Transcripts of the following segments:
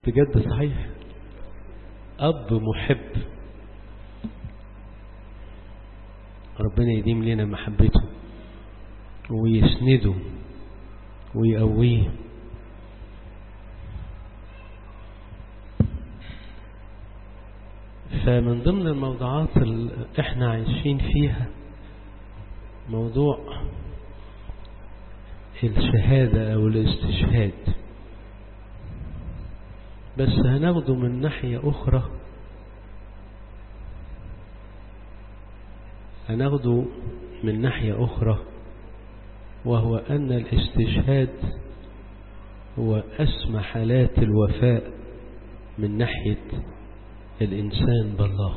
بجد صحيح أب محب ربنا يديم لنا محبته ويسنده ويقويه فمن ضمن الموضوعات اللي احنا عايشين فيها موضوع الشهادة او الاستشهاد بس هناخده من ناحية اخرى هناخده من ناحية اخرى وهو ان الاستشهاد هو اسمى حالات الوفاء من ناحية الإنسان بالله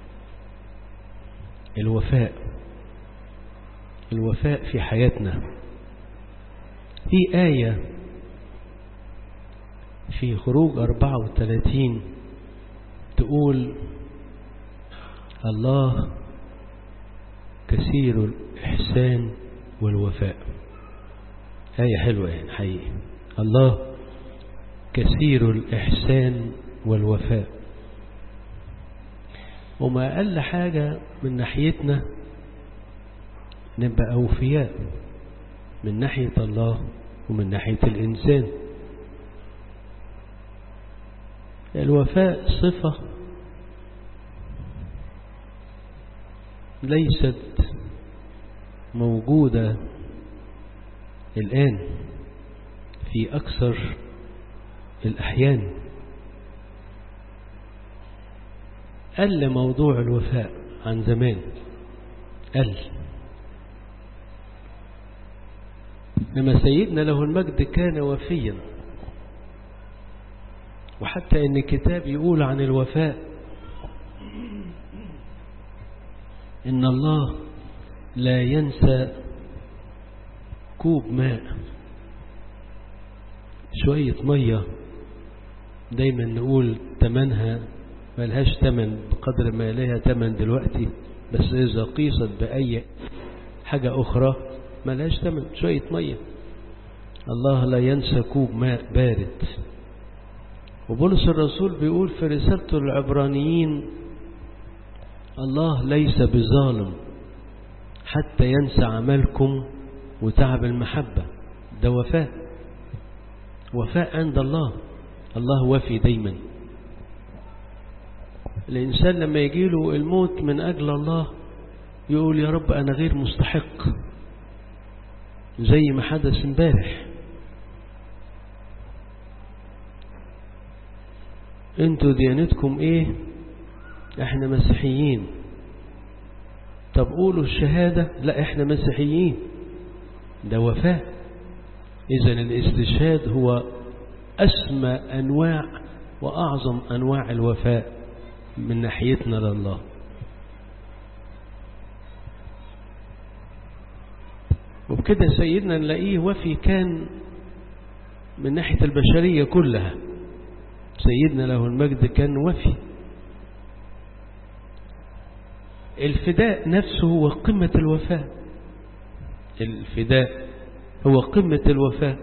الوفاء الوفاء في حياتنا في آية في خروج 34 تقول الله كثير الإحسان والوفاء آية حلوة يعني حقيقي الله كثير الإحسان والوفاء وما أقل حاجة من ناحيتنا نبقى أوفياء من ناحية الله ومن ناحية الإنسان الوفاء صفة ليست موجودة الآن في أكثر الأحيان قل موضوع الوفاء عن زمان قل لما سيدنا له المجد كان وفيا وحتى ان الكتاب يقول عن الوفاء ان الله لا ينسى كوب ماء شوية مية دايما نقول تمنها ملهاش تمن بقدر ما لها تمن دلوقتي بس إذا قيست بأي حاجة أخرى ملهاش تمن شوية مية الله لا ينسى كوب ماء بارد وبولس الرسول بيقول في رسالته العبرانيين الله ليس بظالم حتى ينسى عملكم وتعب المحبة ده وفاء وفاء عند الله الله وفي دايما الإنسان لما يجيله الموت من أجل الله يقول يا رب أنا غير مستحق زي ما حدث امبارح انتوا ديانتكم ايه احنا مسيحيين طب قولوا الشهادة لا احنا مسيحيين ده وفاء اذا الاستشهاد هو اسمى انواع واعظم انواع الوفاء من ناحيتنا لله وبكده سيدنا نلاقيه وفي كان من ناحية البشرية كلها سيدنا له المجد كان وفي الفداء نفسه هو قمة الوفاء الفداء هو قمة الوفاء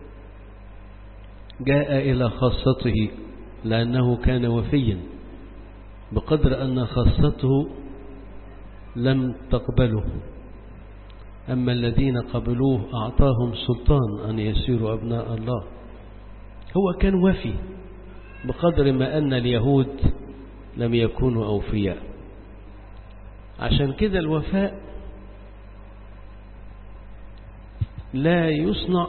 جاء إلى خاصته لأنه كان وفيا بقدر أن خاصته لم تقبله أما الذين قبلوه أعطاهم سلطان أن يسيروا أبناء الله هو كان وفي بقدر ما أن اليهود لم يكونوا أوفياء عشان كده الوفاء لا يصنع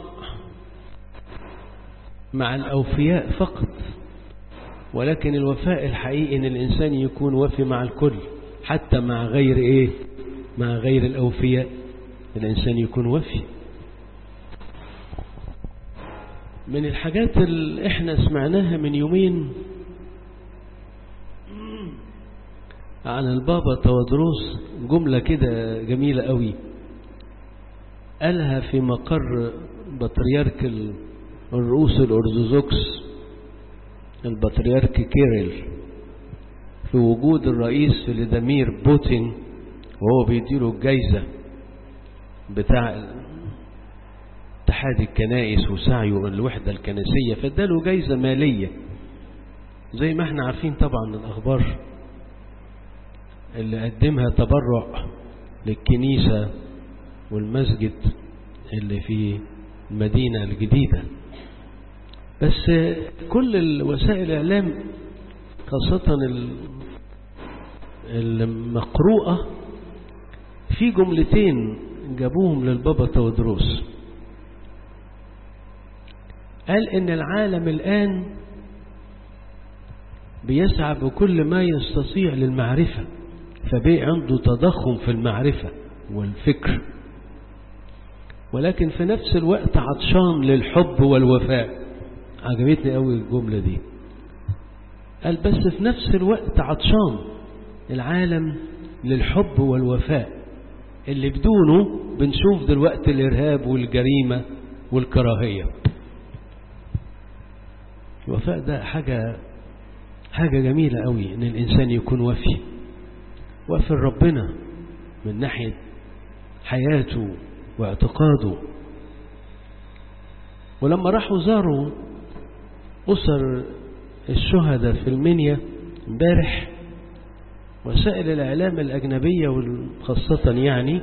مع الأوفياء فقط ولكن الوفاء الحقيقي ان الانسان يكون وفي مع الكل حتى مع غير ايه مع غير الاوفياء الانسان يكون وفي من الحاجات اللي احنا سمعناها من يومين عن البابا تودروس جملة كده جميلة قوي قالها في مقر بطريرك الرؤوس الأرثوذكس البطريرك كيرل في وجود الرئيس فلاديمير بوتين وهو بيديله الجايزة بتاع اتحاد الكنائس وسعيه الوحدة الكنسية فاداله جايزة مالية زي ما احنا عارفين طبعا الأخبار اللي قدمها تبرع للكنيسة والمسجد اللي في المدينة الجديدة بس كل وسائل الإعلام خاصة المقروءة في جملتين جابوهم للبابا تودروس قال إن العالم الآن بيسعى بكل ما يستطيع للمعرفة فبقى عنده تضخم في المعرفة والفكر ولكن في نفس الوقت عطشان للحب والوفاء عجبتني قوي الجملة دي قال بس في نفس الوقت عطشان العالم للحب والوفاء اللي بدونه بنشوف دلوقتي الإرهاب والجريمة والكراهية الوفاء ده حاجة حاجة جميلة قوي ان الانسان يكون وفي وفي ربنا من ناحية حياته واعتقاده ولما راحوا زاروا أسر الشهداء في المنيا امبارح وسائل الإعلام الأجنبية وخاصة يعني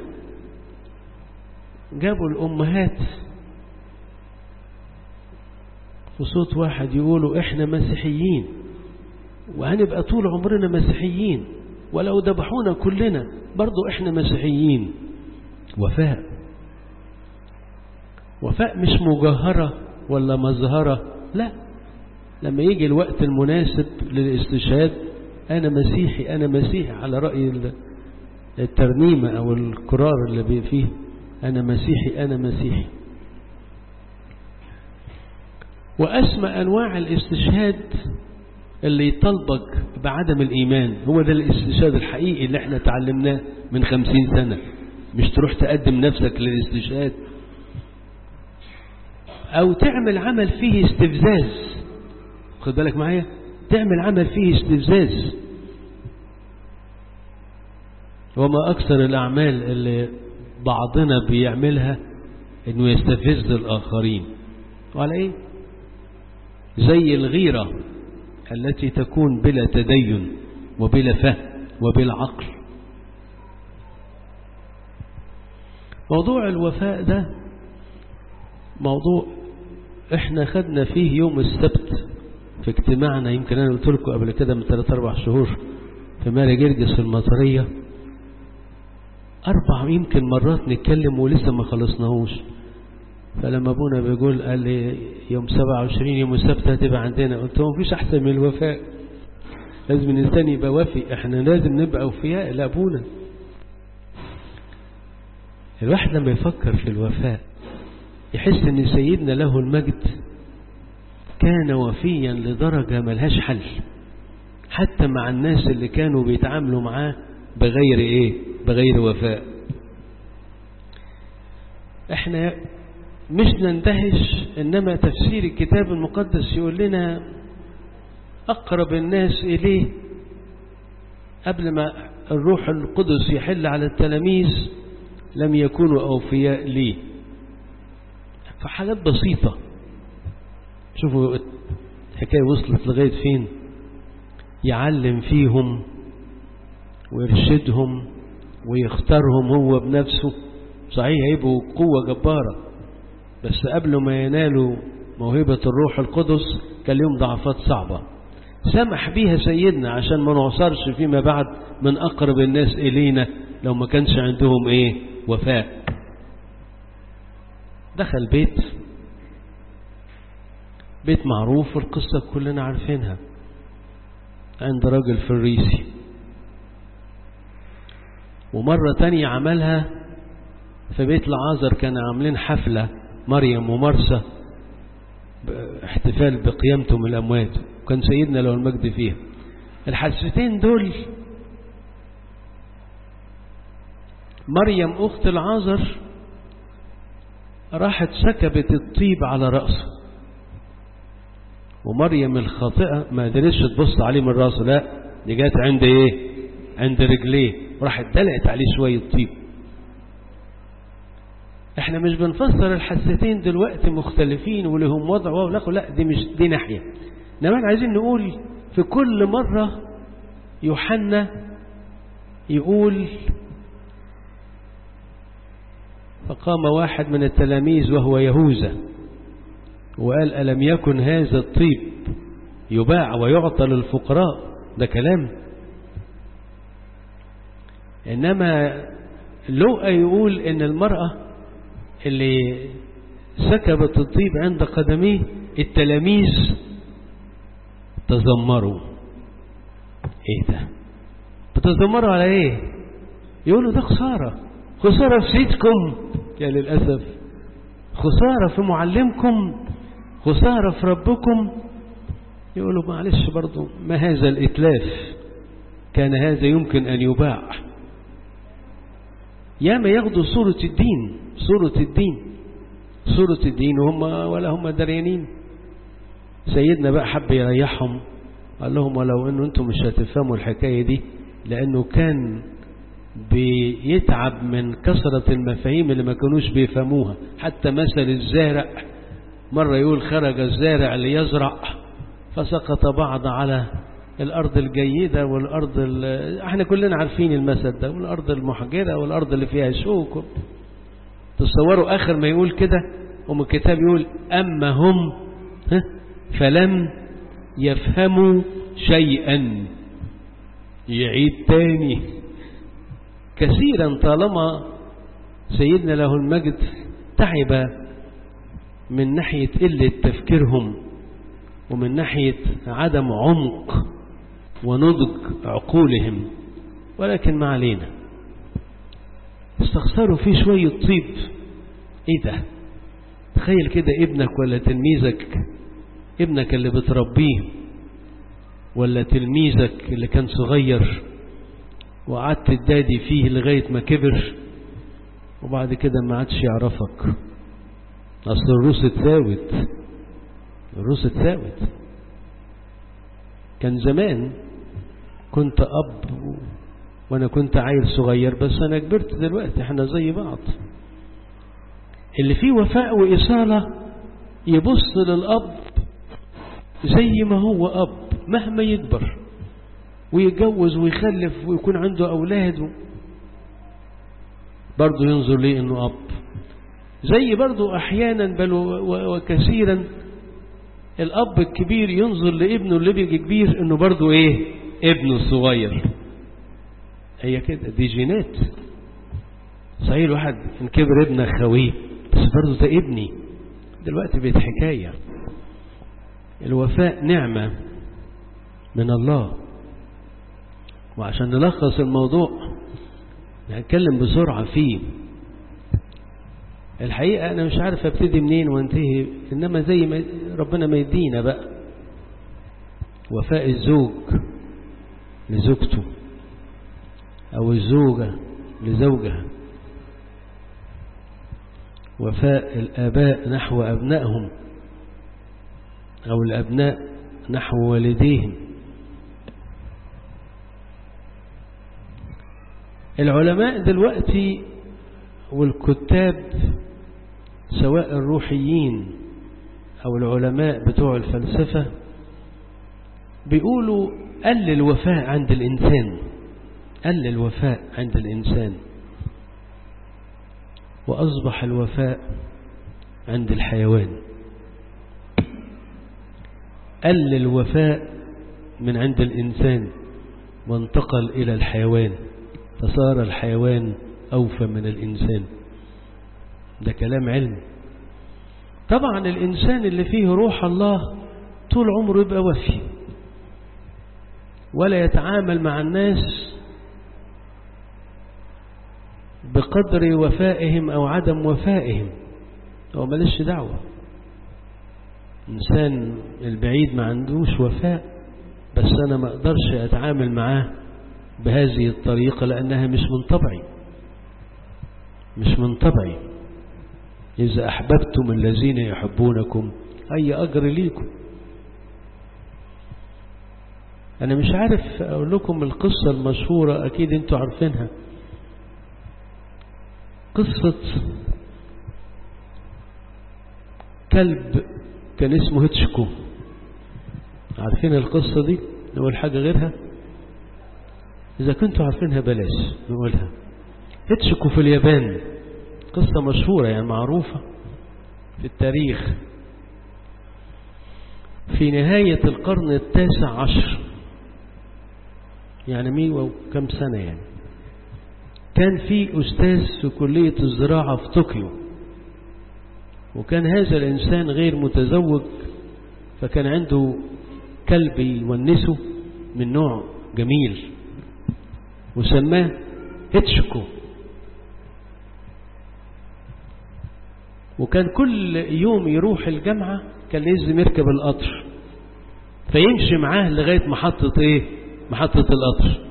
جابوا الأمهات وصوت واحد يقولوا إحنا مسيحيين وهنبقى طول عمرنا مسيحيين ولو ذبحونا كلنا برضو إحنا مسيحيين وفاء وفاء مش مجهرة ولا مظهرة لا لما يجي الوقت المناسب للاستشهاد أنا مسيحي أنا مسيحي على رأي الترنيمة أو القرار اللي فيه أنا مسيحي أنا مسيحي وأسمى أنواع الاستشهاد اللي يطلبك بعدم الإيمان هو ده الاستشهاد الحقيقي اللي احنا تعلمناه من خمسين سنة مش تروح تقدم نفسك للاستشهاد أو تعمل عمل فيه استفزاز خد بالك معايا تعمل عمل فيه استفزاز وما أكثر الأعمال اللي بعضنا بيعملها إنه يستفز الآخرين وعلى إيه زي الغيرة التي تكون بلا تدين وبلا فهم وبلا عقل موضوع الوفاء ده موضوع احنا خدنا فيه يوم السبت في اجتماعنا يمكن انا قلت لكم قبل كده من ثلاث اربع شهور في ماري جرجس المطرية اربع يمكن مرات نتكلم ولسه ما خلصناهوش فلما ابونا بيقول قال لي يوم 27 يوم السبت هتبقى عندنا قلت له مفيش احسن من الوفاء لازم الانسان يبقى وفي احنا لازم نبقى اوفياء لابونا الواحد لما يفكر في الوفاء يحس ان سيدنا له المجد كان وفيا لدرجة ملهاش حل حتى مع الناس اللي كانوا بيتعاملوا معاه بغير ايه بغير وفاء احنا مش نندهش انما تفسير الكتاب المقدس يقول لنا اقرب الناس اليه قبل ما الروح القدس يحل على التلاميذ لم يكونوا اوفياء ليه فحاجات بسيطة شوفوا الحكاية وصلت لغاية فين يعلم فيهم ويرشدهم ويختارهم هو بنفسه صحيح هيبقوا قوة جبارة بس قبل ما ينالوا موهبة الروح القدس كان لهم ضعفات صعبة سمح بيها سيدنا عشان ما نعصرش فيما بعد من أقرب الناس إلينا لو ما كانش عندهم إيه وفاء دخل بيت بيت معروف والقصة كلنا عارفينها عند راجل فريسي ومرة تانية عملها في بيت العازر كانوا عاملين حفلة مريم ومرسى احتفال بقيامته من الأموات وكان سيدنا له المجد فيها الحادثتين دول مريم أخت العازر راحت سكبت الطيب على رأسه ومريم الخاطئة ما قدرتش تبص عليه من راسه لا دي جت عند ايه عند رجليه وراحت دلقت عليه شوية طيب احنا مش بنفسر الحستين دلوقتي مختلفين ولهم وضع ولا لا دي مش دي ناحية انما احنا عايزين نقول في في كل مرة يوحنا يقول فقام واحد من التلاميذ وهو يهوذا وقال ألم يكن هذا الطيب يباع ويعطى للفقراء ده كلام إنما لوقا يقول إن المرأة اللي سكبت الطيب عند قدميه التلاميذ تذمروا ايه ده بتذمروا على ايه يقولوا ده خسارة خسارة في سيدكم يا للأسف خسارة في معلمكم خسارة في ربكم يقولوا معلش برضو ما هذا الإتلاف كان هذا يمكن أن يباع ياما ياخدوا صورة الدين صورة الدين صورة الدين وهم ولا هم دريانين سيدنا بقى حب يريحهم قال لهم ولو انه انتم مش هتفهموا الحكاية دي لانه كان بيتعب من كثرة المفاهيم اللي ما كانوش بيفهموها حتى مثل الزارع مرة يقول خرج الزارع ليزرع فسقط بعض على الأرض الجيدة والأرض احنا كلنا عارفين المثل ده والأرض المحجرة والأرض اللي فيها شوك تصوروا آخر ما يقول كده ومن الكتاب يقول أما هم فلم يفهموا شيئا يعيد تاني كثيرا طالما سيدنا له المجد تعب من ناحية قلة تفكيرهم ومن ناحية عدم عمق ونضج عقولهم ولكن ما علينا استخسروا فيه شوية طيب ايه ده تخيل كده ابنك ولا تلميذك ابنك اللي بتربيه ولا تلميذك اللي كان صغير وقعدت تدادي فيه لغاية ما كبر وبعد كده ما عادش يعرفك اصل الروس اتثاوت الروس اتثاوت كان زمان كنت اب وانا كنت عيل صغير بس انا كبرت دلوقتي احنا زي بعض اللي فيه وفاء واصاله يبص للاب زي ما هو اب مهما يكبر ويتجوز ويخلف ويكون عنده اولاد برضه ينظر ليه انه اب زي برضه احيانا بل وكثيرا الاب الكبير ينظر لابنه اللي بيجي كبير انه برضه ايه ابنه الصغير هي كده دي جينات صحيح الواحد ان كبر ابن خويه بس برضه ده ابني دلوقتي بقت حكايه الوفاء نعمه من الله وعشان نلخص الموضوع هنتكلم بسرعة فيه الحقيقة أنا مش عارف أبتدي منين وانتهي إنما زي ما ربنا ما يدينا بقى وفاء الزوج لزوجته أو الزوجة لزوجها وفاء الآباء نحو أبنائهم أو الأبناء نحو والديهم العلماء دلوقتي والكتاب سواء الروحيين أو العلماء بتوع الفلسفة بيقولوا قل الوفاء عند الإنسان قل الوفاء عند الإنسان وأصبح الوفاء عند الحيوان قل الوفاء من عند الإنسان وانتقل إلى الحيوان فصار الحيوان أوفى من الإنسان ده كلام علم طبعا الإنسان اللي فيه روح الله طول عمره يبقى وفي ولا يتعامل مع الناس بقدر وفائهم أو عدم وفائهم هو مالش دعوة إنسان البعيد ما عندوش وفاء بس أنا ما أقدرش أتعامل معاه بهذه الطريقة لأنها مش من طبعي مش من طبعي إذا أحببتم الذين يحبونكم أي أجر ليكم أنا مش عارف أقول لكم القصة المشهورة أكيد أنتوا عارفينها قصة كلب كان اسمه هتشكو عارفين القصة دي نقول حاجة غيرها إذا كنتوا عارفينها بلاش نقولها اتشكو في اليابان قصة مشهورة يعني معروفة في التاريخ في نهاية القرن التاسع عشر يعني مية وكم سنة يعني كان في أستاذ في كلية الزراعة في طوكيو وكان هذا الإنسان غير متزوج فكان عنده كلب يونسه من نوع جميل وسماه اتشكو وكان كل يوم يروح الجامعة كان لازم يركب القطر فيمشي معاه لغاية محطة ايه محطة القطر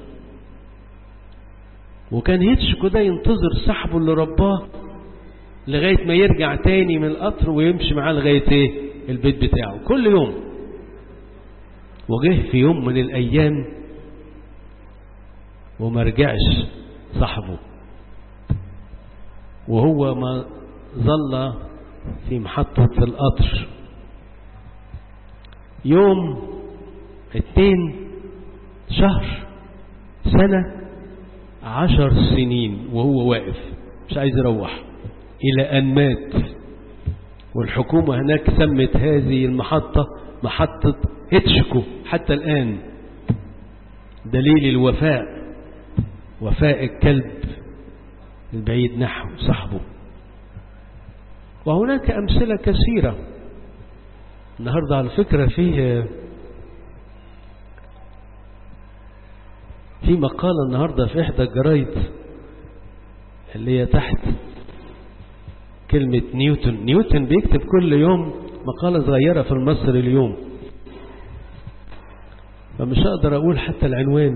وكان يتشكو ده ينتظر صاحبه اللي رباه لغاية ما يرجع تاني من القطر ويمشي معاه لغاية ايه البيت بتاعه كل يوم وجه في يوم من الأيام وما رجعش صاحبه وهو ما ظل في محطة القطر يوم اتنين شهر سنة عشر سنين وهو واقف مش عايز يروح إلى أن مات والحكومة هناك سمت هذه المحطة محطة هتشكو حتى الآن دليل الوفاء وفاء الكلب البعيد نحو صاحبه وهناك أمثلة كثيرة النهاردة على فكرة فيه في مقالة النهاردة في إحدى الجرايد اللي هي تحت كلمة نيوتن نيوتن بيكتب كل يوم مقالة صغيرة في المصري اليوم فمش هقدر أقول حتى العنوان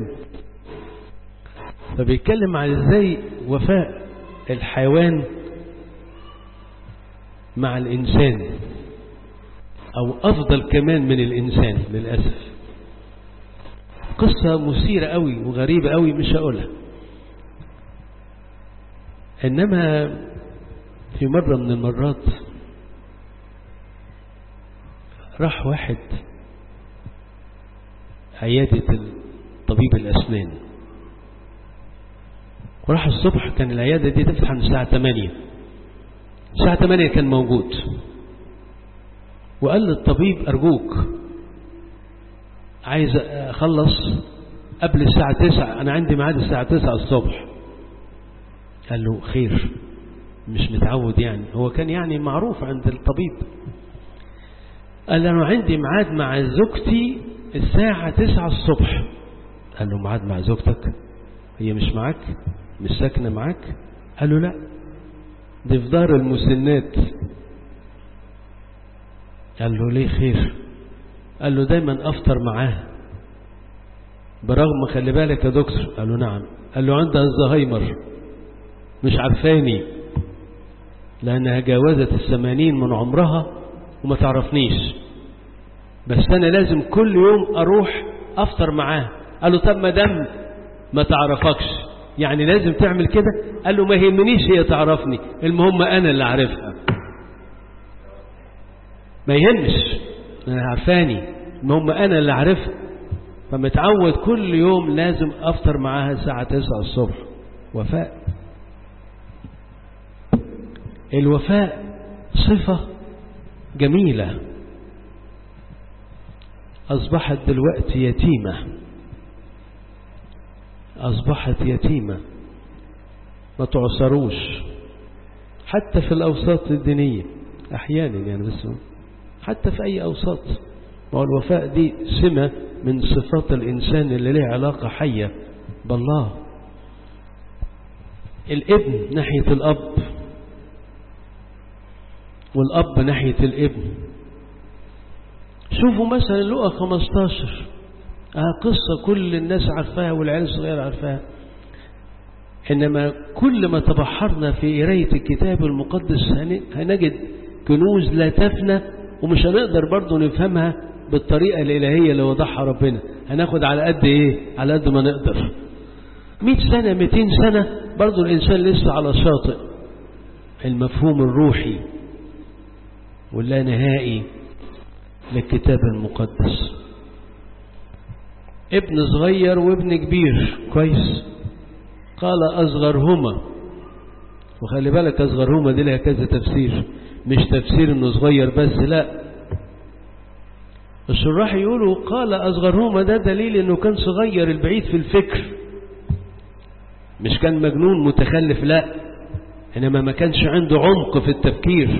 فبيتكلم عن ازاي وفاء الحيوان مع الإنسان أو أفضل كمان من الإنسان للأسف قصة مثيرة قوي وغريبة قوي مش هقولها إنما في مرة من المرات راح واحد عيادة طبيب الأسنان وراح الصبح كان العيادة دي تفتح من الساعة 8 الساعة 8 كان موجود وقال للطبيب أرجوك عايز أخلص قبل الساعة 9 أنا عندي ميعاد الساعة 9 الصبح قال له خير مش متعود يعني هو كان يعني معروف عند الطبيب قال أنا عندي ميعاد مع زوجتي الساعة 9 الصبح قال له ميعاد مع زوجتك هي مش معاك مش ساكنة معاك قال له لا دي في دار المسنات قال له ليه خير قال له دايما افطر معاها برغم خلي بالك يا دكتور قال له نعم قال له عندها الزهايمر مش عارفاني لانها جاوزت الثمانين من عمرها وما تعرفنيش بس انا لازم كل يوم اروح افطر معاها قال له طب ما دام ما تعرفكش يعني لازم تعمل كده قال له ما يهمنيش هي تعرفني المهم انا اللي عارفها ما يهمش انا عارفاني المهم انا اللي عارفها فمتعود كل يوم لازم افطر معاها الساعة 9 الصبح وفاء الوفاء صفة جميلة أصبحت دلوقتي يتيمة أصبحت يتيمة ما تعصروش حتى في الأوساط الدينية أحيانا يعني بس حتى في أي أوساط والوفاء دي سمة من صفات الإنسان اللي له علاقة حية بالله الابن ناحية الأب والأب ناحية الابن شوفوا مثلا لقى 15 آه قصة كل الناس عارفاها والعيال الصغيرة عارفاها إنما كل ما تبحرنا في قراية الكتاب المقدس هنجد كنوز لا تفنى ومش هنقدر برضه نفهمها بالطريقة الإلهية اللي وضعها ربنا هناخد على قد إيه على قد ما نقدر 100 سنة 200 سنة برضه الإنسان لسه على شاطئ المفهوم الروحي واللا نهائي للكتاب المقدس ابن صغير وابن كبير كويس قال أصغرهما وخلي بالك أصغرهما دي لها كذا تفسير مش تفسير انه صغير بس لا الشراح يقولوا قال أصغرهما ده دليل انه كان صغير البعيد في الفكر مش كان مجنون متخلف لا انما ما كانش عنده عمق في التفكير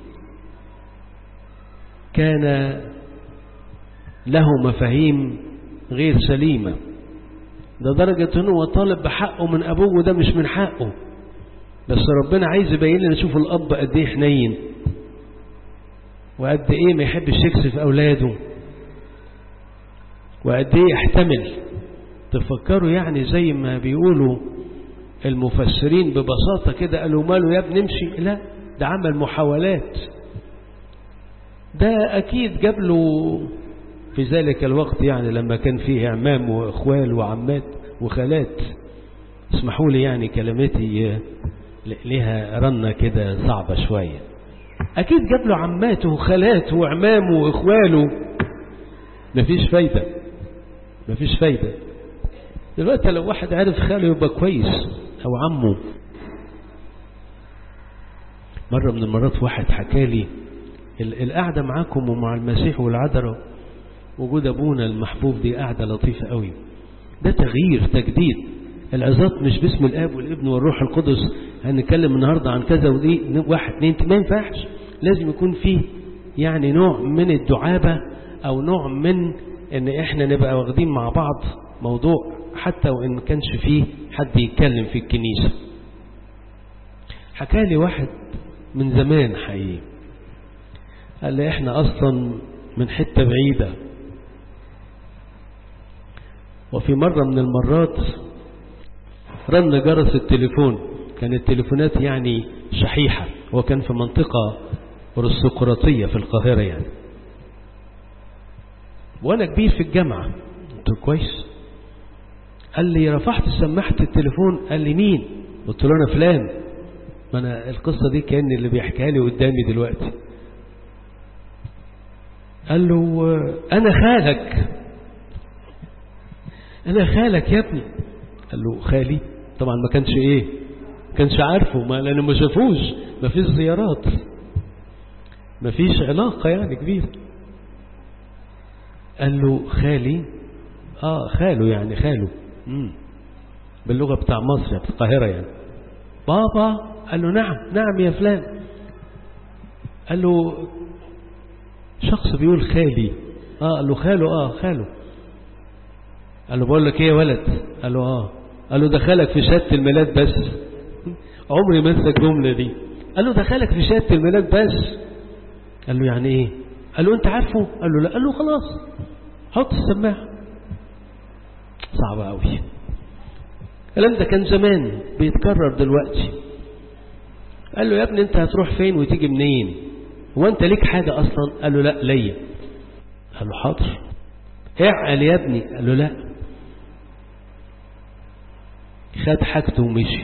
كان له مفاهيم غير سليمة ده درجة انه هو طالب بحقه من ابوه وده مش من حقه بس ربنا عايز يبين لنا نشوف الاب قد ايه حنين وقد ايه ما يحبش يكسف اولاده وقد ايه يحتمل تفكروا يعني زي ما بيقولوا المفسرين ببساطة كده قالوا ماله يا ابني امشي لا ده عمل محاولات ده أكيد جاب له في ذلك الوقت يعني لما كان فيه عمام وإخوال وعمات وخالات اسمحوا لي يعني كلمتي لها رنة كده صعبة شوية أكيد جاب له عماته وخالاته وعمامه وإخواله مفيش فايدة مفيش فايدة دلوقتي لو واحد عارف خاله يبقى كويس أو عمه مرة من المرات واحد حكالي القعدة معاكم ومع المسيح والعذراء وجود أبونا المحبوب دي قعدة لطيفة قوي ده تغيير تجديد العظات مش باسم الآب والابن والروح القدس هنتكلم النهاردة عن كذا ودي واحد اتنين ما ينفعش لازم يكون فيه يعني نوع من الدعابة أو نوع من إن إحنا نبقى واخدين مع بعض موضوع حتى وإن كانش فيه حد يتكلم في الكنيسة حكالي واحد من زمان حقيقي قال لي احنا اصلا من حتة بعيدة وفي مرة من المرات رن جرس التليفون كانت التليفونات يعني شحيحة هو كان في منطقة أرستقراطية في القاهرة يعني وأنا كبير في الجامعة قلت كويس قال لي رفعت سماحة التليفون قال لي مين قلت له أنا فلان ما أنا القصة دي كأن اللي بيحكيها لي قدامي دلوقتي قال له أنا خالك أنا خالك يا ابني قال له خالي طبعا ما كانش إيه ما كانش عارفه ما لأنه ما شافوش ما فيش زيارات ما فيش علاقة يعني كبيرة قال له خالي آه خاله يعني خاله مم. باللغة بتاع مصر بتاع القاهرة يعني بابا قال له نعم نعم يا فلان قال له شخص بيقول خالي اه قال له خاله اه خاله قال له بقول لك ايه يا ولد قال له اه قال له دخلك في شهاده الميلاد بس عمري ما انسى الجمله دي قال له دخلك في شهاده الميلاد بس قال له يعني ايه قال له انت عارفه قال له لا قال له خلاص حط السماعه صعبه قوي الكلام ده كان زمان بيتكرر دلوقتي قال له يا ابني انت هتروح فين وتيجي منين هو انت ليك حاجة اصلا قال له لا ليا قال له حاضر اعقل يا ابني قال له لا خد حاجته ومشي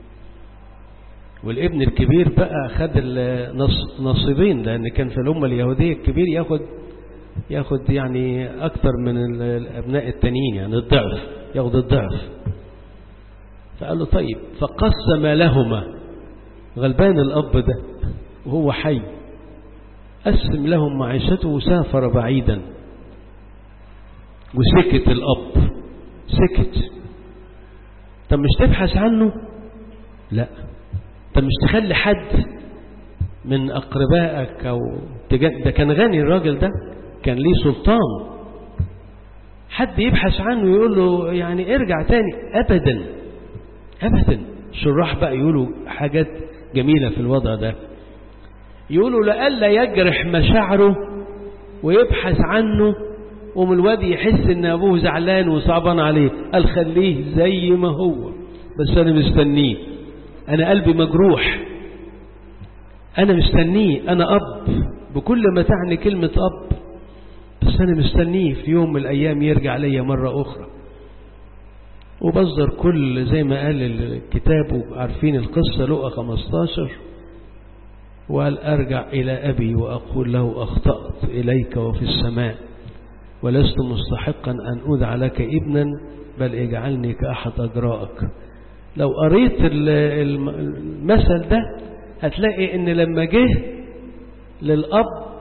والابن الكبير بقى خد النصيبين لان كان في الامه اليهوديه الكبير ياخد ياخد يعني اكتر من الابناء التانيين يعني الضعف ياخد الضعف فقال له طيب فقسم لهما غلبان الاب ده وهو حي قسم لهم معيشته وسافر بعيدا وسكت الأب سكت طب مش تبحث عنه لا طب مش تخلي حد من أقربائك أو ده كان غني الراجل ده كان ليه سلطان حد يبحث عنه يقول له يعني ارجع تاني أبدا أبدا شراح بقى يقولوا حاجات جميلة في الوضع ده يقولوا لألا يجرح مشاعره ويبحث عنه ومن الواد يحس ان ابوه زعلان وصعبان عليه قال خليه زي ما هو بس انا مستنيه انا قلبي مجروح انا مستنيه انا اب بكل ما تعني كلمة اب بس انا مستنيه في يوم من الايام يرجع ليا مرة اخرى وبصدر كل زي ما قال الكتاب وعارفين القصة لقى 15 وقال أرجع إلى أبي وأقول له أخطأت إليك وفي السماء ولست مستحقا أن أودع لك ابنا بل اجعلني كأحد أجرائك لو قريت المثل ده هتلاقي ان لما جه للأب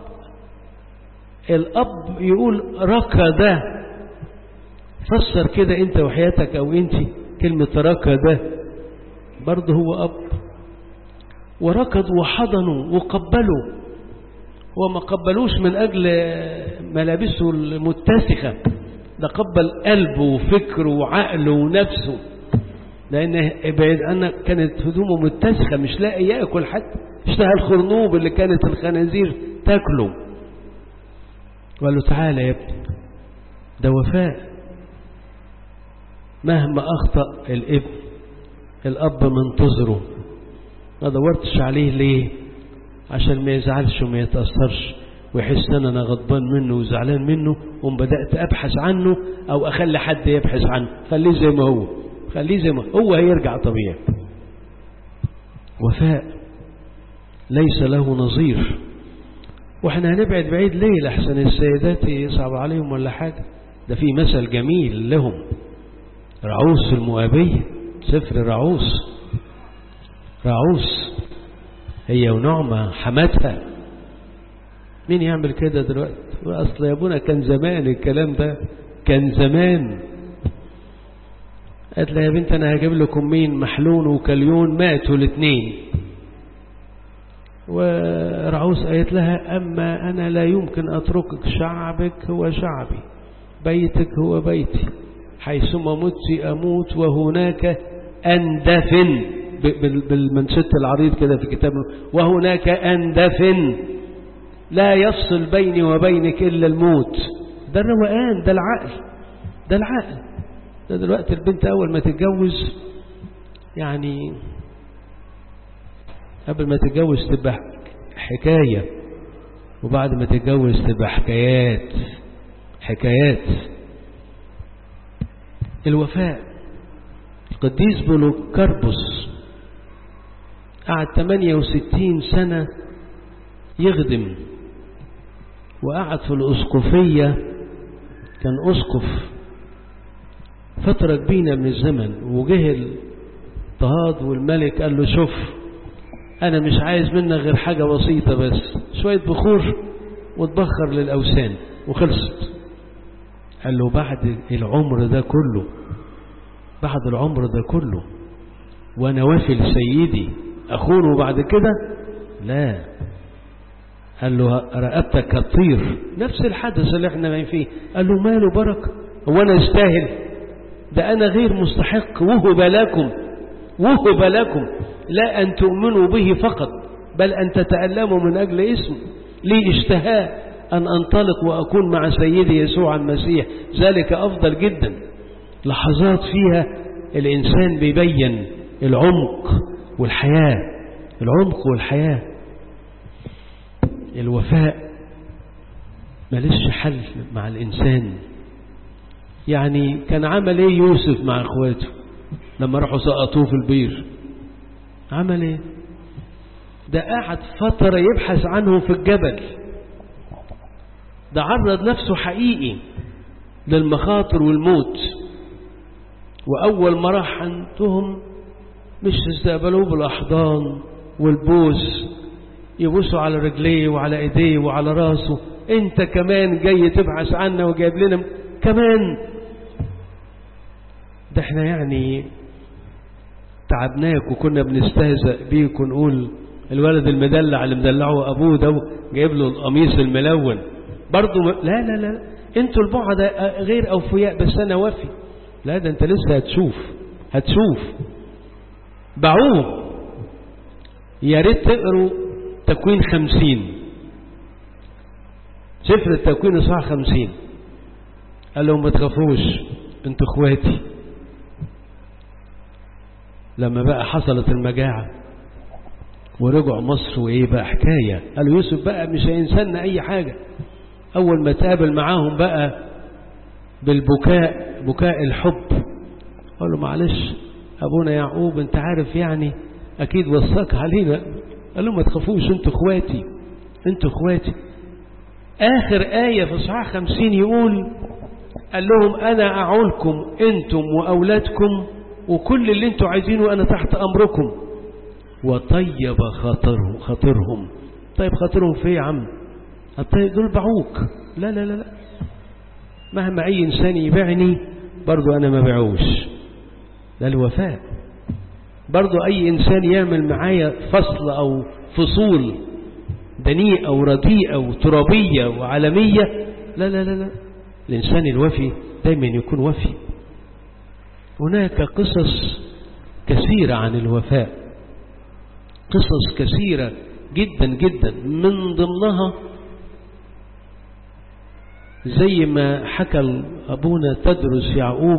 الأب يقول ركض فسر كده انت وحياتك او انت كلمة ركض برضه هو أب وركضوا وحضنوا وقبلوا وما قبلوش من أجل ملابسه المتسخة ده قبل قلبه وفكره وعقله ونفسه لأن بعيد عنك كانت هدومه متسخة مش لاقي يأكل حتى اشتهى الخرنوب اللي كانت الخنازير تاكله وقال له تعالى يا ابني ده وفاء مهما أخطأ الابن الأب منتظره ما دورتش عليه ليه عشان ما يزعلش وما يتأثرش ويحس ان انا غضبان منه وزعلان منه وم بدأت ابحث عنه او اخلي حد يبحث عنه خليه زي ما هو خليه زي ما هو هيرجع طبيعي وفاء ليس له نظير واحنا هنبعد بعيد ليه لحسن السيدات يصعب عليهم ولا حاجة ده في مثل جميل لهم رعوس المؤابية سفر رعوس رعوس هي ونعمة حماتها مين يعمل كده دلوقتي اصل يا ابونا كان زمان الكلام ده كان زمان قالت لها يا بنت انا هجيب لكم مين محلون وكليون ماتوا الاثنين ورعوس قالت لها اما انا لا يمكن اتركك شعبك هو شعبي بيتك هو بيتي حيثما مت اموت وهناك اندفن بالمنشط العريض كده في كتاب وهناك اندفن لا يفصل بيني وبينك إلا الموت ده الروقان ده العقل ده العقل ده دلوقتي البنت أول ما تتجوز يعني قبل ما تتجوز تبقى حكاية وبعد ما تتجوز تبقى حكايات حكايات الوفاء القديس بولوكاربوس قعد 68 سنة يخدم وقعد في الأسقفية كان أسقف فترة كبيرة من الزمن وجه الاضطهاد والملك قال له شوف أنا مش عايز منك غير حاجة بسيطة بس شوية بخور وتبخر للأوثان وخلصت قال له بعد العمر ده كله بعد العمر ده كله وأنا وافي لسيدي أخونه بعد كده لا قال له رقبتك هتطير نفس الحدث اللي احنا فيه قال له ماله بركة هو انا استاهل ده انا غير مستحق وهب لكم وهب لكم لا ان تؤمنوا به فقط بل ان تتألموا من اجل اسمه لي اشتهاء ان انطلق واكون مع سيدي يسوع المسيح ذلك افضل جدا لحظات فيها الانسان بيبين العمق والحياة العمق والحياه الوفاء ملش حل مع الإنسان يعني كان عمل ايه يوسف مع اخواته لما راحوا سقطوه في البير عمل ايه ده قعد فترة يبحث عنهم في الجبل ده عرض نفسه حقيقي للمخاطر والموت وأول ما راح عندهم مش استقبلوه بالأحضان والبوس يبصوا على رجليه وعلى ايديه وعلى راسه انت كمان جاي تبحث عنا وجايب لنا كمان ده احنا يعني تعبناك وكنا بنستهزأ بيك ونقول الولد المدلع اللي مدلعه ابوه ده جايب له القميص الملون برضه م... لا لا لا انتوا البعد غير اوفياء بس انا وافي لا ده انت لسه هتشوف هتشوف باعوه يا ريت تقروا تكوين خمسين سفر التكوين صح خمسين قال لهم ما تخافوش انتوا اخواتي لما بقى حصلت المجاعة ورجعوا مصر وايه بقى حكاية قالوا يوسف بقى مش هينسلنا اي حاجة اول ما تقابل معاهم بقى بالبكاء بكاء الحب قالوا معلش ابونا يعقوب انت عارف يعني اكيد وصاك علينا قال لهم ما تخافوش انتوا اخواتي انتوا اخواتي آخر آية في صحاح خمسين يقول قال لهم أنا أعولكم أنتم وأولادكم وكل اللي أنتم عايزينه أنا تحت أمركم وطيب خاطرهم خاطرهم طيب خاطرهم في يا عم الطيب دول باعوك لا لا لا لا مهما أي إنسان يبيعني برضو أنا ما بعوش ده الوفاء برضو أي إنسان يعمل معايا فصل أو فصول دنيئة ورديئة وترابية وعالمية لا لا لا لا الإنسان الوفي دايما يكون وفي هناك قصص كثيرة عن الوفاء قصص كثيرة جدا جدا من ضمنها زي ما حكى أبونا تدرس يعقوب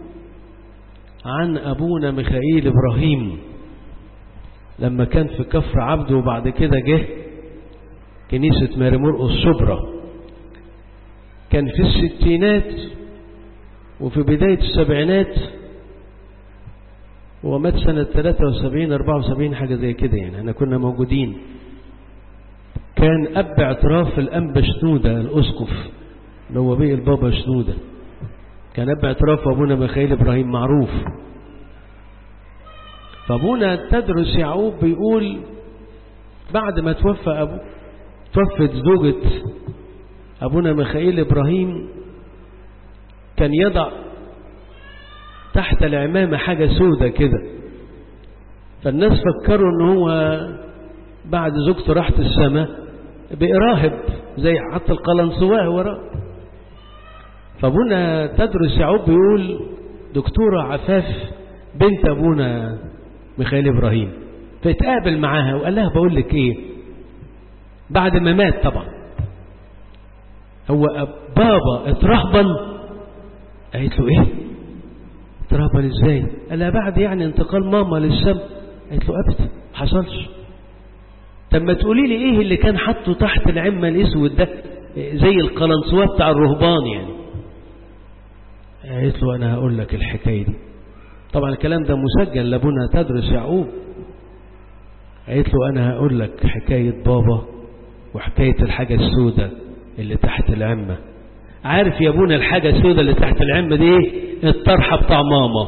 عن أبونا ميخائيل إبراهيم لما كان في كفر عبده وبعد كده جه كنيسة ماري مرقس شبرا كان في الستينات وفي بداية السبعينات ومات سنة 73 74 حاجة زي كده يعني احنا كنا موجودين كان أب اعتراف الأنبا شنودة الأسقف اللي هو بيه البابا شنودة كان أب اعتراف أبونا ميخائيل إبراهيم معروف فأبونا تدرس يعقوب بيقول بعد ما توفى أبو توفت زوجة أبونا ميخائيل إبراهيم كان يضع تحت العمامة حاجة سودة كده فالناس فكروا ان هو بعد زوجته راحت السماء بقى راهب زي حتى القلنسواه وراه فابونا تدرس يعقوب بيقول دكتورة عفاف بنت ابونا ميخائيل ابراهيم فاتقابل معاها وقال لها بقول لك ايه بعد ما مات طبعا هو بابا اترهبن قالت له ايه اترهبن ازاي قال لها بعد يعني انتقال ماما للسم قالت له ابدا ما حصلش طب ما تقولي لي ايه اللي كان حاطه تحت العمه الاسود ده زي القلنسواه بتاع الرهبان يعني قالت له انا هقول لك الحكايه دي طبعا الكلام ده مسجل لابونا تدرس يعقوب قالت له انا هقول لك حكايه بابا وحكايه الحاجه السوداء اللي تحت العمه عارف يا ابونا الحاجة السوداء اللي تحت العمة دي ايه الطرحة بتاع ماما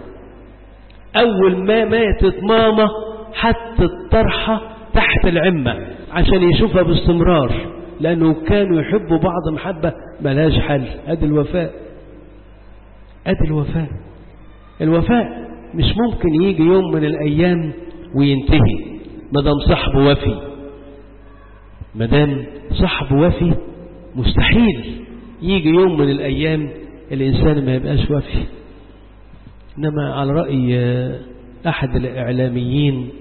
اول ما ماتت ماما حط الطرحة تحت العمة عشان يشوفها باستمرار لانه كانوا يحبوا بعض محبة ملهاش حل ادي الوفاء ادي الوفاء الوفاء مش ممكن يجي يوم من الايام وينتهي مدام صاحبه وفي مدام صاحبه وفي مستحيل يجي يوم من الأيام الإنسان ما يبقاش وفي إنما على رأي أحد الإعلاميين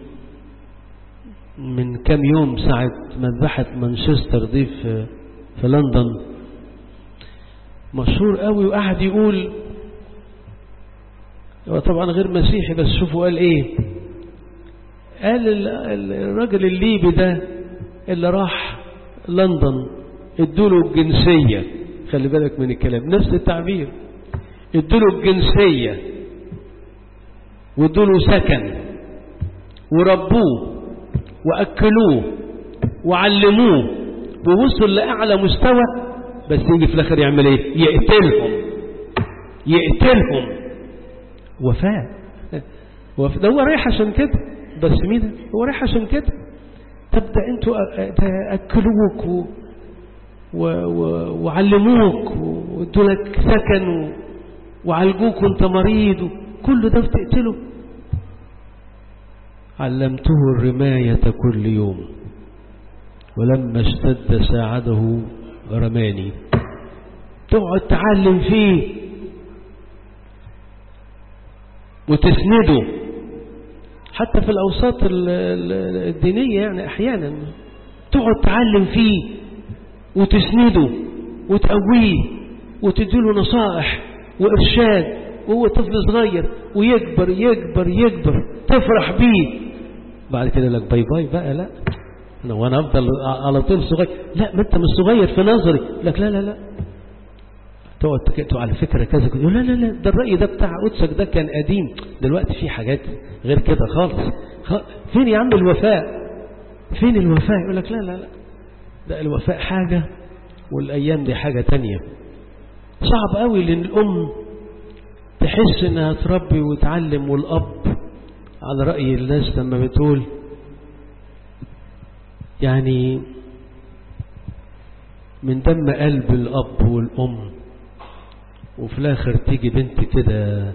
من كم يوم ساعة مذبحة مانشستر دي في, في لندن مشهور قوي وقعد يقول هو طبعا غير مسيحي بس شوفوا قال ايه قال الراجل الليبي ده اللي راح لندن ادوله الجنسيه خلي بالك من الكلام نفس التعبير ادوله الجنسية وادوله سكن وربوه وأكلوه وعلموه ووصل لأعلى مستوى بس يجي في الآخر يعمل ايه يقتلهم يقتلهم وفاء وفاء ده هو رايح عشان كده بس مين هو رايح عشان كده تبدأ انتوا أكلوك و... و... و... وعلموك وادوا لك سكن و... وعالجوك وانت مريض كل ده بتقتله علمته الرماية كل يوم ولما اشتد ساعده رماني تقعد تعلم فيه وتسنده حتى في الأوساط الدينية يعني أحيانا تقعد تعلم فيه وتسنده وتقويه وتديله نصائح وإرشاد وهو طفل صغير ويكبر يكبر يكبر تفرح بيه بعد كده لك باي باي بقى لا انا وانا افضل على طول صغير لا ما انت مش صغير في نظري لك لا لا لا تقعد تقول على فكره كذا يقول لا لا لا ده الراي ده بتاع قدسك ده كان قديم دلوقتي في حاجات غير كده خالص فين يا عم الوفاء فين الوفاء يقول لك لا لا لا ده الوفاء حاجه والأيام دي حاجة تانية صعب قوي لأن الأم تحس إنها تربي وتعلم والأب على رأي الناس لما بتقول يعني من دم قلب الأب والأم وفي الآخر تيجي بنت كده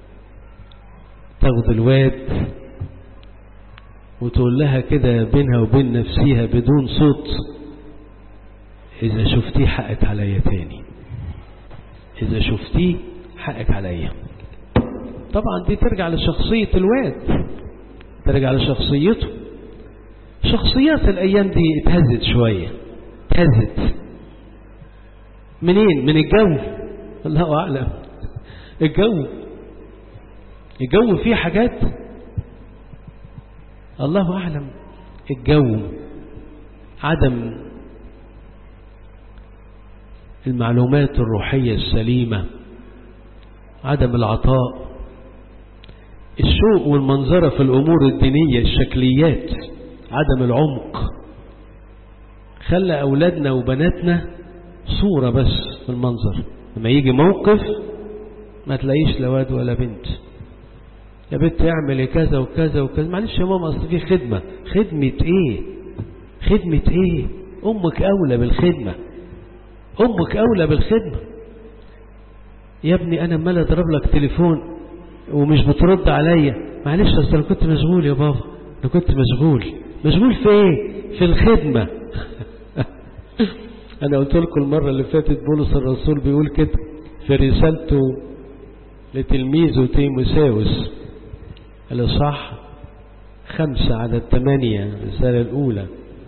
تاخد الواد وتقول لها كده بينها وبين نفسيها بدون صوت إذا شفتيه حقك عليا تاني إذا شفتيه حقك عليا طبعا دي ترجع لشخصية الواد ترجع لشخصيته شخصيات الأيام دي اتهزت شوية اتهزت منين من الجو الله أعلم الجو الجو فيه حاجات الله أعلم الجو عدم المعلومات الروحية السليمة عدم العطاء الشوق والمنظرة في الأمور الدينية الشكليات عدم العمق خلى أولادنا وبناتنا صورة بس في المنظر لما يجي موقف ما تلاقيش لا واد ولا بنت يا بنت اعملي كذا وكذا وكذا معلش يا ماما اصل في خدمة خدمة ايه خدمة ايه امك اولى بالخدمة امك اولى بالخدمة يا ابني انا امال اضرب لك تليفون ومش بترد عليا معلش اصل انا كنت مشغول يا بابا انا كنت مشغول مشغول في ايه في الخدمة انا قلت لكم المرة اللي فاتت بولس الرسول بيقول كده في رسالته لتلميذه تيموساوس الإصحاح خمسة على الثمانية الرسالة الأولى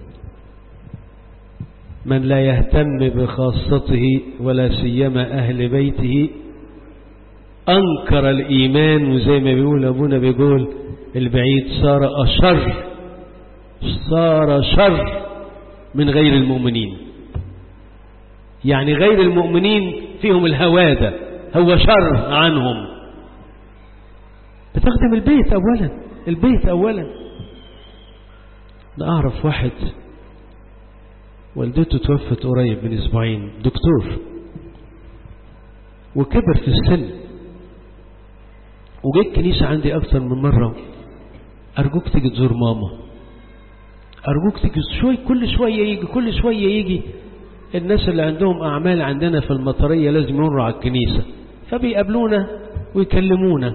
من لا يهتم بخاصته ولا سيما أهل بيته أنكر الإيمان وزي ما بيقول أبونا بيقول البعيد صار أشر صار شر من غير المؤمنين يعني غير المؤمنين فيهم الهوادة هو شر عنهم بتخدم البيت أولا البيت أولا أنا أعرف واحد والدته توفت قريب من أسبوعين دكتور وكبر في السن وجه الكنيسة عندي أكثر من مرة أرجوك تيجي تزور ماما أرجوك تيجي شوي كل شوية يجي كل شوية يجي الناس اللي عندهم أعمال عندنا في المطرية لازم يمروا على الكنيسة فبيقابلونا ويكلمونا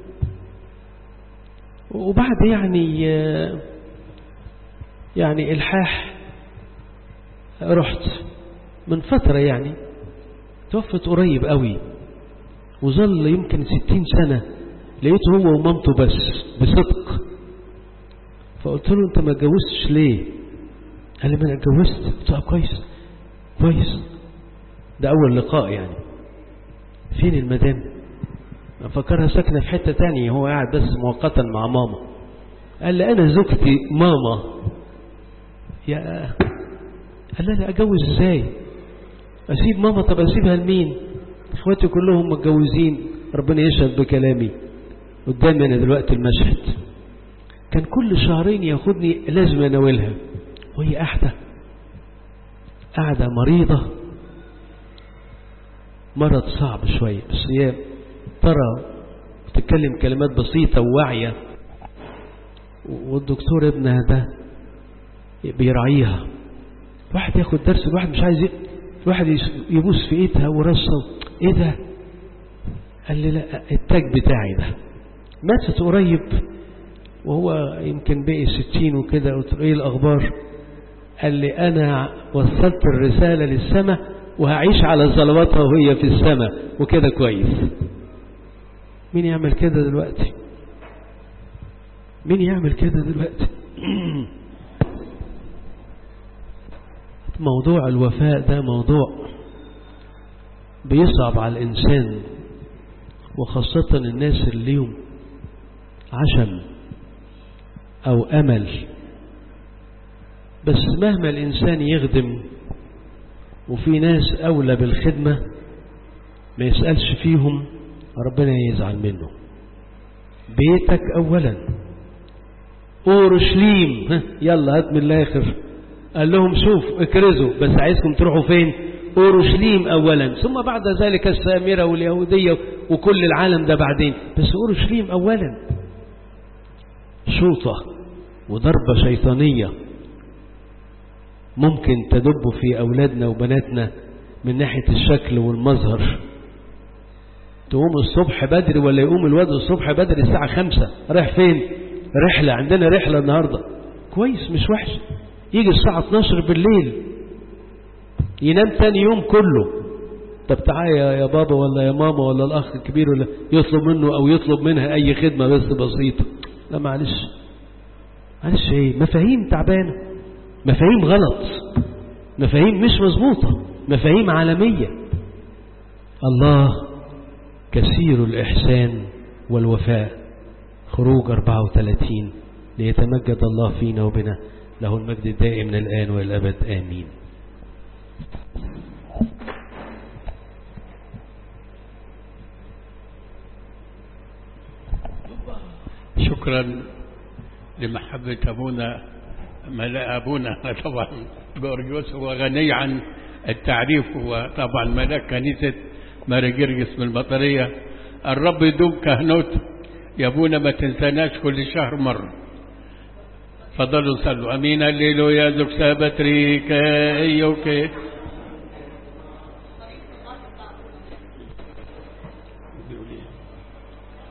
وبعد يعني يعني الحاح رحت من فترة يعني توفت قريب قوي وظل يمكن ستين سنة لقيته هو ومامته بس بصدق فقلت له انت ما اتجوزتش ليه قال لي ما انا اتجوزت قلت له كويس كويس ده اول لقاء يعني فين المدام افكرها ساكنه في حته تانية هو قاعد بس مؤقتا مع ماما قال لي انا زوجتي ماما يا قال لي اتجوز ازاي اسيب ماما طب اسيبها لمين اخواتي كلهم متجوزين ربنا يشهد بكلامي قدامي انا دلوقتي المشهد كان كل شهرين ياخدني لازم اناولها وهي قاعده قاعده مريضه مرض صعب شويه بس هي ترى بتتكلم كلمات بسيطه وواعيه والدكتور ابنها ده بيراعيها الواحد ياخد درس الواحد مش عايز الواحد يبوس في ايدها وراسها ايه ده قال لي لا التاج بتاعي ده ماتت قريب وهو يمكن بقي ستين وكده قلت له ايه الاخبار قال لي انا وصلت الرسالة للسماء وهعيش على صلواتها وهي في السماء وكده كويس مين يعمل كده دلوقتي مين يعمل كده دلوقتي موضوع الوفاء ده موضوع بيصعب على الإنسان وخاصة الناس اللي ليهم عشم أو أمل بس مهما الإنسان يخدم وفي ناس أولى بالخدمة ما يسألش فيهم ربنا يزعل منه بيتك أولا أورشليم يلا هات من الآخر قال لهم شوف اكرزوا بس عايزكم تروحوا فين أورشليم أولا ثم بعد ذلك السامرة واليهودية وكل العالم ده بعدين بس أورشليم أولا شوطة وضربة شيطانية ممكن تدب في أولادنا وبناتنا من ناحية الشكل والمظهر تقوم الصبح بدري ولا يقوم الواد الصبح بدري الساعة خمسة رايح فين رحلة عندنا رحلة النهاردة كويس مش وحش يجي الساعة 12 بالليل ينام تاني يوم كله طب تعالى يا بابا ولا يا ماما ولا الأخ الكبير ولا يطلب منه أو يطلب منها أي خدمة بس بسيطة لا معلش معلش ايه مفاهيم تعبانة مفاهيم غلط مفاهيم مش مظبوطة مفاهيم عالمية الله كثير الإحسان والوفاء خروج 34 ليتمجد الله فينا وبنا له المجد الدائم من الآن والأبد آمين شكرا لمحبة أبونا ملا أبونا طبعا جورجيوس هو غني عن التعريف هو طبعا ملاك كنيسة ماري جرجس من المطرية الرب يدوم كهنوت يا أبونا ما تنساناش كل شهر مرة فضلوا صلوا أمين الليل يا زك سابتريك أيوك